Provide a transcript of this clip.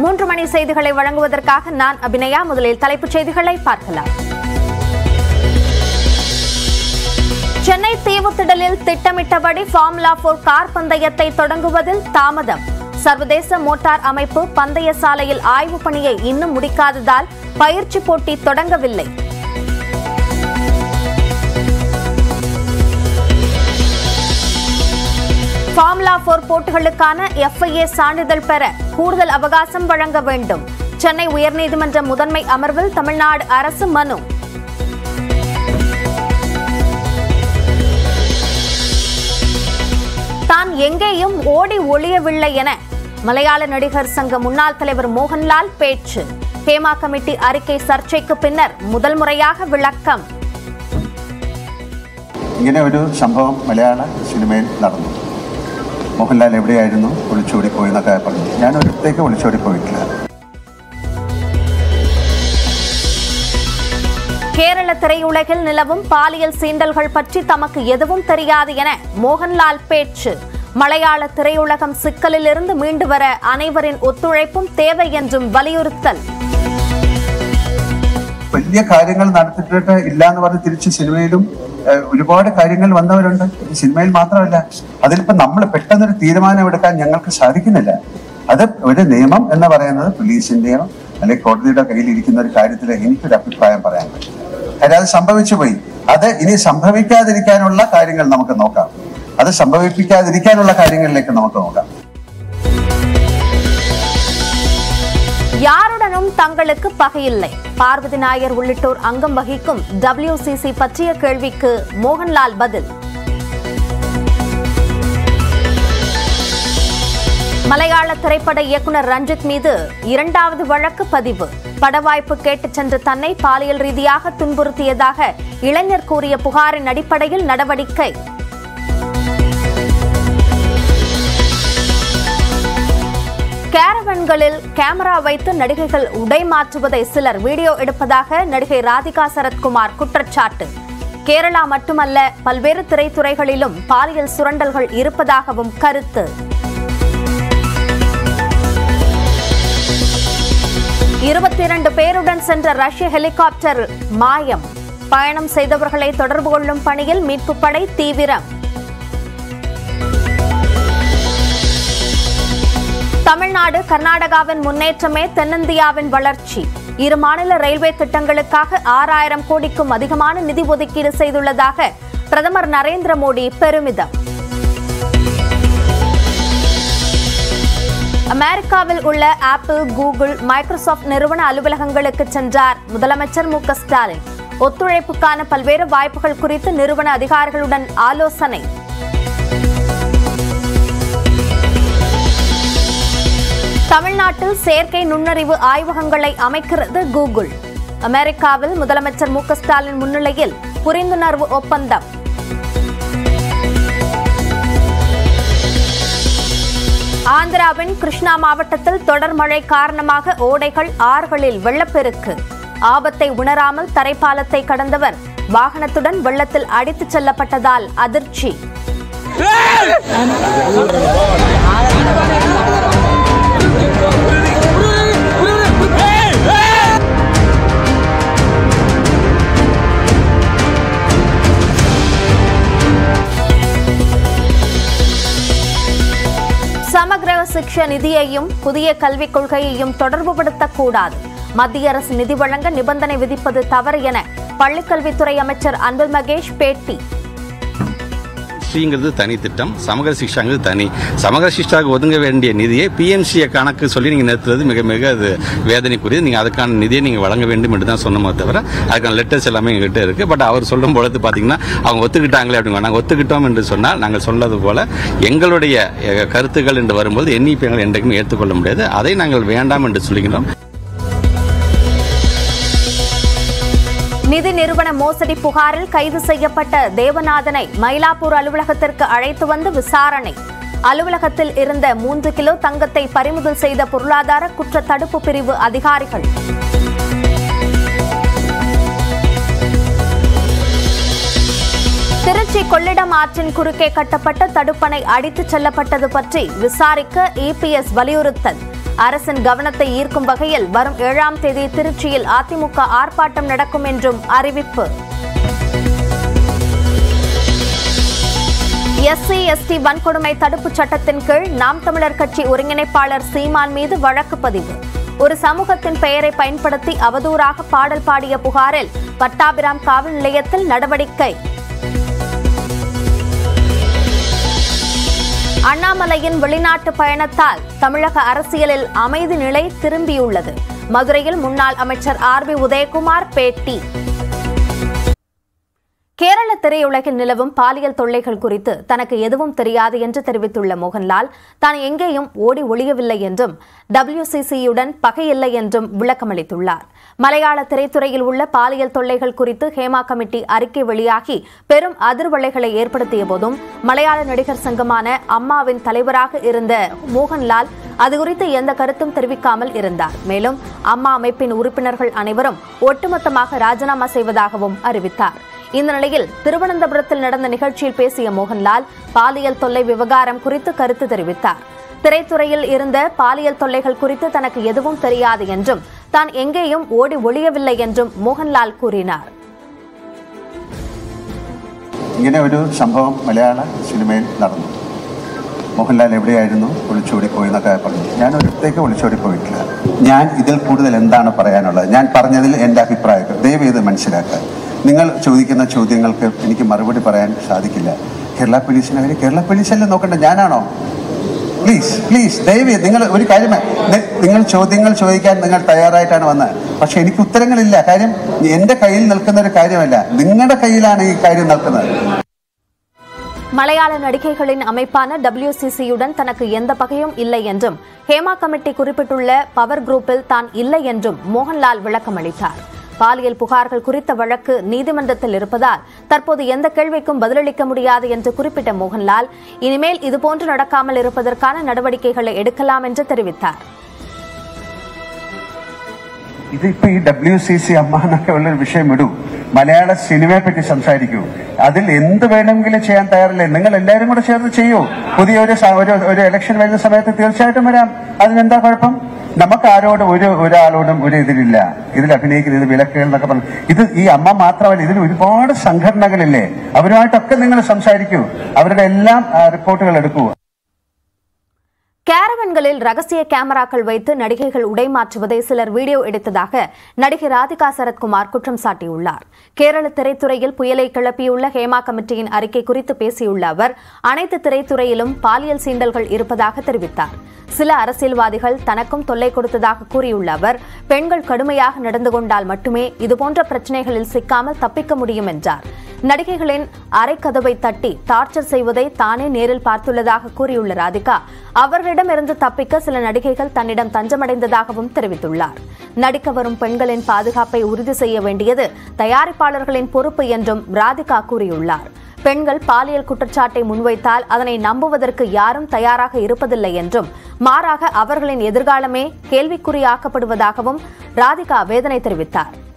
மூன்று மணி செய்திகளை வழங்குவதற்காக நான் அபிநயா முதலில் தலைப்புச் செய்திகளை பார்க்கலாம் சென்னை தீவுத்திடலில் திட்டமிட்டபடி ஃபார்முலா போர் கார் பந்தயத்தை தொடங்குவதில் தாமதம் சர்வதேச மோட்டார் அமைப்பு பந்தய சாலையில் ஆய்வுப் பணியை இன்னும் முடிக்காததால் பயிற்சி போட்டி தொடங்கவில்லை ஃபார்முலா போர் போட்டிகளுக்கான எஃப்ஐஏ சான்றிதழ் பெற கூடுதல் அவகாசம் வழங்க வேண்டும் சென்னை உயர்நீதிமன்ற முதன்மை அமர்வில் தமிழ்நாடு அரசு மனு தான் எங்கேயும் ஓடி ஒளியவில்லை என மலையாள நடிகர் சங்க முன்னாள் தலைவர் மோகன்லால் பேச்சு ஹேமா கமிட்டி அறிக்கை சர்ச்சைக்கு பின்னர் முதல் முறையாக വിളക്കം ഇങ്ങനെ ഒരു സംഭവം മലയാള സിനിമയിൽ നടന്നു മോഹൻലാൽ എവിടെയായിരുന്നു ഒളിച്ചോടിപ്പോയി എന്നൊക്കെ പറഞ്ഞു ഞാൻ ഒരിടത്തേക്ക് ഒളിച്ചോടിപ്പോയിട്ടില്ല கேரள திரையுலகில் நிலவும் பாலியல் சீண்டல்கள் பற்றி தமக்கு எதுவும் தெரியாது என மோகன்லால் பேச்சு மலையாள திரையுலகம் சிக்கலில் இருந்து மீண்டு வர அனைவரின் ஒத்துழைப்பும் தேவை என்றும் வலியுறுத்தல் വലിയ കാര്യങ്ങൾ നടത്തിയിട്ട് ഇല്ല എന്ന് പറഞ്ഞ് തിരിച്ച് സിനിമയിലും ഏഹ്, ഒരുപാട് കാര്യങ്ങൾ വന്നവരുണ്ട് ഈ സിനിമയിൽ മാത്രമല്ല അതിലിപ്പോ നമ്മൾ പെട്ടെന്നൊരു തീരുമാനം എടുക്കാൻ ഞങ്ങൾക്ക് സാധിക്കുന്നില്ല അത് ഒരു നിയമം എന്ന് പറയുന്നത് പോലീസിന്റെയോ അല്ലെങ്കിൽ കോടതിയുടെ കയ്യിൽ ഇരിക്കുന്ന ഒരു കാര്യത്തിൽ എനിക്കൊരു അഭിപ്രായം പറയാൻ പറ്റില്ല കാര്യം അത് സംഭവിച്ചു പോയി അത് ഇനി സംഭവിക്കാതിരിക്കാനുള്ള കാര്യങ്ങൾ നമുക്ക് നോക്കാം അത് സംഭവിപ്പിക്കാതിരിക്കാനുള്ള കാര്യങ്ങളിലേക്ക് നമുക്ക് നോക്കാം யாருடனும் தங்களுக்கு பகையில்லை பார்வதி நாயர் உள்ளிட்டோர் அங்கம் வகிக்கும் WCC பற்றிய கேள்விக்கு மோகன்லால் பதில் மலையாள திரைப்பட இயக்குனர் ரஞ்சித் மீது இரண்டாவது வழக்கு பதிவு படவாய்ப்பு கேட்டுச் சென்ற தன்னை பாலியல் ரீதியாக துன்புறுத்தியதாக இளைஞர் கூறிய புகாரின் அடிப்படையில் நடவடிக்கை கேரவன்களில் கேமரா வைத்து நடிகைகள் உடை மாற்றுவதை சிலர் வீடியோ எடுப்பதாக நடிகை ராதிகா சரத்குமார் குற்றச்சாட்டு கேரளா மட்டுமல்ல பல்வேறு திரைத்துறைகளிலும் பாலியல் சுரண்டல்கள் இருப்பதாகவும் கருத்து இருபத்தி இரண்டு பேருடன் சென்ற ரஷ்ய ஹெலிகாப்டர் மாயம் பயணம் செய்தவர்களை தொடர்பு கொள்ளும் பணியில் மீட்புப் படை தீவிரம் தமிழ்நாடு கர்நாடகாவின் முன்னேற்றமே தென்னிந்தியாவின் வளர்ச்சி இரு மாநில ரயில்வே திட்டங்களுக்காக ஆறாயிரம் கோடிக்கும் அதிகமான நிதி ஒதுக்கீடு செய்துள்ளதாக பிரதமர் நரேந்திர மோடி பெருமிதம் அமெரிக்காவில் உள்ள ஆப்பிள் கூகுள் மைக்ரோசாஃப்ட் நிறுவன அலுவலகங்களுக்கு சென்றார் முதலமைச்சர் மு க ஸ்டாலின் ஒத்துழைப்புக்கான பல்வேறு வாய்ப்புகள் குறித்து நிறுவன அதிகாரிகளுடன் ஆலோசனை தமிழ்நாட்டில் செயற்கை நுண்ணறிவு ஆய்வகங்களை அமைக்கிறது கூகுள் அமெரிக்காவில் முதலமைச்சர் மு க ஸ்டாலின் முன்னிலையில் புரிந்துணர்வு ஒப்பந்தம் ஆந்திராவின் கிருஷ்ணா மாவட்டத்தில் தொடர் மழை காரணமாக ஓடைகள் ஆறுகளில் வெள்ளப்பெருக்கு ஆபத்தை உணராமல் தரைப்பாலத்தை கடந்தவர் வாகனத்துடன் வெள்ளத்தில் அடித்துச் செல்லப்பட்டதால் அதிர்ச்சி சமக்ர சிக்ஷா நிதியையும் புதிய கல்விக் கொள்கையையும் தொடர்புபடுத்தக்கூடாது மத்திய அரசு நிதி வழங்க நிபந்தனை விதிப்பது தவறு என பள்ளிக்கல்வித்துறை அமைச்சர் அன்பில் மகேஷ் பேட்டி ஸ்ரீங்கிறது தனி திட்டம் சமகர சிக்ஷாங்கிறது தனி சமகர சிக்ஷாவுக்கு ஒதுங்க வேண்டிய நிதியை பிஎம்சியை கணக்கு சொல்லி நீங்கள் நிறுத்துறது மிக மிக அது வேதனைக்குரியது நீங்கள் அதுக்கான நிதியை நீங்கள் வழங்க வேண்டும் என்று தான் சொன்னோமே தவிர அதுக்கான லெட்டர்ஸ் எல்லாமே எங்ககிட்ட இருக்குது பட் அவர் சொல்லும் பொழுது பார்த்தீங்கன்னா அவங்க ஒத்துக்கிட்டாங்களே அப்படிங்க நாங்கள் ஒத்துக்கிட்டோம் என்று சொன்னால் நாங்கள் சொன்னது போல எங்களுடைய அஹ், கருத்துக்கள் என்று வரும்போது எண்ணிப்பை எங்களை என்றைக்குமே ஏற்றுக்கொள்ள முடியாது அதை நாங்கள் வேண்டாம் என்று சொல்லுகிறோம் நிதி நிறுவன மோசடி புகாரில் கைது செய்யப்பட்ட தேவநாதனை மயிலாப்பூர் அலுவலகத்திற்கு அழைத்து வந்து விசாரணை அலுவலகத்தில் இருந்த மூன்று கிலோ தங்கத்தை பறிமுதல் செய்த பொருளாதார குற்ற தடுப்பு பிரிவு அதிகாரிகள் திருச்சி கொள்ளிடம் ஆற்றின் குறுக்கே கட்டப்பட்ட தடுப்பணை அடித்துச் செல்லப்பட்டது பற்றி விசாரிக்க இபிஎஸ் வலியுறுத்தல் அரசின் கவனத்தை ஈர்க்கும் வகையில் வரும் ஏழாம் தேதி திருச்சியில் அதிமுக ஆர்ப்பாட்டம் நடக்கும் என்றும் அறிவிப்பு எஸ்சி எஸ்டி வன்கொடுமை தடுப்புச் சட்டத்தின் கீழ் நாம் தமிழர் கட்சி ஒருங்கிணைப்பாளர் சீமான் மீது வழக்கு பதிவு ஒரு சமூகத்தின் பெயரை பயன்படுத்தி அவதூறாக பாடல் பாடிய புகாரில் பட்டாபிராம் காவல் நிலையத்தில் நடவடிக்கை அண்ணாமலையின் வெளிநாட்டு பயணத்தால் தமிழக அரசியலில் அமைதி நிலை திரும்பியுள்ளது மதுரையில் முன்னாள் அமைச்சர் ஆர் பி உதயகுமார் பேட்டி கேரள திரையுலகில் நிலவும் பாலியல் தொல்லைகள் குறித்து தனக்கு எதுவும் தெரியாது என்று தெரிவித்துள்ள மோகன்லால் தான் எங்கேயும் ஓடி ஒளியவில்லை என்றும் டபிள்யூசிசியுடன் பகையில்லை என்றும் விளக்கமளித்துள்ளார் மலையாள திரைத்துறையில் உள்ள பாலியல் தொல்லைகள் குறித்து ஹேமா கமிட்டி அறிக்கை வெளியாகி பெரும் அதிர்வலைகளை ஏற்படுத்திய போதும் மலையாள நடிகர் சங்கமான அம்மாவின் தலைவராக இருந்த மோகன்லால் அது குறித்து எந்த கருத்தும் தெரிவிக்காமல் இருந்தார் மேலும் அம்மா அமைப்பின் உறுப்பினர்கள் அனைவரும் ஒட்டுமொத்தமாக ராஜினாமா செய்வதாகவும் அறிவித்தார் இந்த நிலையில் திருவனந்தபுரத்தில் நடந்த நிகழ்ச்சியில் பேசிய மோகன்லால் பாலியல் தொல்லை விவகாரம் குறித்து கருத்து தெரிவித்தார் திரைத்துறையில் இருந்த பாலியல் தொல்லைகள் குறித்து தனக்கு எதுவும் தெரியாது என்றும் தான் எங்கேயும் ஓடி ஒளியவில்லை என்றும் மோகன்லால் கூறினார் ഇങ്ങനെ ഒരു സംഭവം മലയാള സിനിമയിൽ നടന്നു മോഹൻലാൽ എവിടെയായിരുന്നു ഒളിച്ചോടി പോയി എന്നൊക്കെ പറഞ്ഞു ഞാൻ ഒരിടത്തേക്ക് ഒളിച്ചോടി പോയിട്ടില്ല ഞാൻ ഇതിൽ കൂടുതൽ എന്താണ് പറയാനുള്ളത് ഞാൻ പറഞ്ഞതിൽ എൻ്റെ അഭിപ്രായം ദയവ് ഇത് മനസ്സിലാക്കുക നിങ്ങൾ ചോദിക്കുന്ന ചോദ്യങ്ങൾക്ക് എനിക്ക് മറുപടി പറയാൻ സാധിക്കില്ല കേരള പോലീസിനെ അവർ കേരള പോലീസല്ലേ നോക്കണ്ട ഞാനാണോ പ്ലീസ് പ്ലീസ് ദയവ് നിങ്ങൾ ഒരു കാര്യം നി- നിങ്ങൾ ചോദ്യങ്ങൾ ചോദിക്കാൻ നിങ്ങൾ തയ്യാറായിട്ടാണ് വന്നത് പക്ഷെ എനിക്ക് ഉത്തരങ്ങളില്ല കാര്യം എൻ്റെ കയ്യിൽ നിൽക്കുന്ന ഒരു കാര്യമല്ല നിങ്ങളുടെ കയ്യിലാണ് ഈ കാര്യം നിൽക്കുന്നത് மலையாள நடிகைகளின் அமைப்பான டபிள்யூசிசியுடன் தனக்கு எந்த பகையும் இல்லை என்றும் ஹேமா கமிட்டி குறிப்பிட்டுள்ள பவர் குரூப்பில் தான் இல்லை என்றும் மோகன்லால் விளக்கமளித்தார் பாலியல் புகார்கள் குறித்த வழக்கு நீதிமன்றத்தில் இருப்பதால் தற்போது எந்த கேள்விக்கும் பதிலளிக்க முடியாது என்று குறிப்பிட்ட மோகன்லால் இனிமேல் இதுபோன்று நடக்காமல் இருப்பதற்கான நடவடிக்கைகளை எடுக்கலாம் என்று தெரிவித்தார் ഇതിപ്പോ ഈ ഡബ്ല്യു സി സി അമ്മ എന്നൊക്കെ ഉള്ളൊരു വിഷയം വിടൂ മലയാള സിനിമയെ പറ്റി സംസാരിക്കൂ അതിൽ എന്ത് വേണമെങ്കിലും ചെയ്യാൻ തയ്യാറല്ലേ നിങ്ങൾ എല്ലാവരും കൂടെ ചേർന്ന് ചെയ്യൂ പുതിയ ഒരു സ- ഒരു ഒരു ഇലക്ഷൻ വരുന്ന സമയത്ത് തീർച്ചയായിട്ടും വരാം അതിനെന്താ കുഴപ്പം നമുക്ക് ആരോടും ഒരു ഒരാളോടും ഒരു എതിരില്ല ഇതിൽ അഭിനയിക്കുന്ന ഇത് വിലക്കുകൾ എന്നൊക്കെ പറഞ്ഞു ഇത് ഈ അമ്മ മാത്രമല്ല ഇതിൽ ഒരുപാട് സംഘടനകളില്ലേ അവരുമായിട്ടൊക്കെ നിങ്ങൾ സംസാരിക്കൂ അവരുടെ എല്ലാം ആ, റിപ്പോർട്ടുകൾ എടുക്കൂ கேரவன்களில் ரகசிய கேமராக்கள் வைத்து நடிகைகள் உடை மாற்றுவதை சிலர் வீடியோ எடுத்ததாக நடிகை ராதிகா சரத்குமார் குற்றம் சாட்டியுள்ளார் கேரள திரைத்துறையில் புயலை கிளப்பியுள்ள ஹேமா கமிட்டியின் அறிக்கை குறித்து பேசியுள்ள அவர் அனைத்து திரைத்துறையிலும் பாலியல் சீண்டல்கள் இருப்பதாக தெரிவித்தார் சில அரசியல்வாதிகள் தனக்கும் தொல்லை கொடுத்ததாக கூறியுள்ள அவர் பெண்கள் கடுமையாக நடந்து கொண்டால் மட்டுமே இதுபோன்ற பிரச்சனைகளில் சிக்காமல் தப்பிக்க முடியும் என்றார் நடிகைகளின் அரைக்கதவை தட்டி டார்ச்சர் செய்வதை தானே நேரில் பார்த்துள்ளதாக கூறியுள்ள ராதிகா அவர்களிடமிருந்து தப்பிக்க சில நடிகைகள் தன்னிடம் தஞ்சமடைந்ததாகவும் தெரிவித்துள்ளார் நடிக்க வரும் பெண்களின் பாதுகாப்பை உறுதி செய்ய வேண்டியது தயாரிப்பாளர்களின் பொறுப்பு என்றும் ராதிகா கூறியுள்ளார் பெண்கள் பாலியல் குற்றச்சாட்டை முன்வைத்தால் அதனை நம்புவதற்கு யாரும் தயாராக இருப்பதில்லை என்றும் மாறாக அவர்களின் எதிர்காலமே கேள்விக்குறியாக்கப்படுவதாகவும் ராதிகா வேதனை தெரிவித்தார்